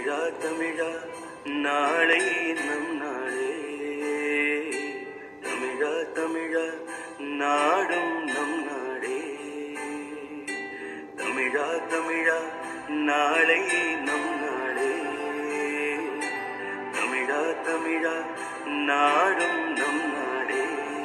தமிழா தமிழா நாளை நம் நாளே தமிழா தமிழா நாடும் நம் நாடே தமிழா தமிழா நாளை நம் நாடே தமிழா தமிழா நாடும் நம் நாடே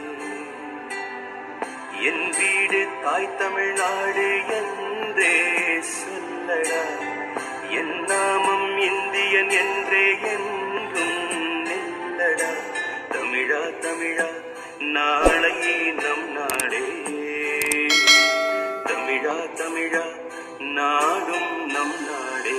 என் வீடு தாய் தமிழ்நாடு என்றே சொல்லடா என் நாமம் இந்தியன் என்றே என்றும் நில்லடா தமிழா தமிழா நாளை நம் நாடே தமிழா தமிழா நாடும் நம் நாடே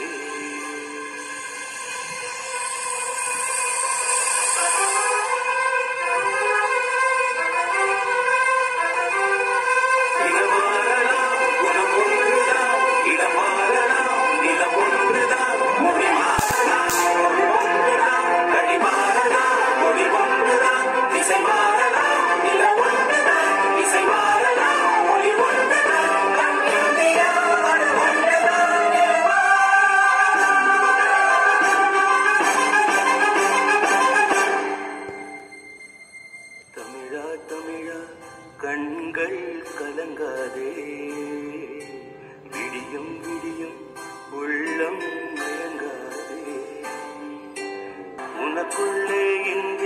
இடமாறலாம், குணம் ஒன்றுதான். இடமாறலாம், நிலம் ஒன்றுதான். மொழி மாறலாம், மொழி ஒன்றுதான். கழி மாறலாம், மொழி ஒன்றுதான். திசை மாறலாம், நிலம் ஒன்றுதான். இசை மாறலாம், மொழி ஒன்றுதான். நம் இந்தியா அது ஒன்றுதான். நிலம் தமிழா தமிழா கண்கள் கலங்காதே விடியும் விடியும் உள்ளம் மயங்காதே உனக்குள்ளே இங்கே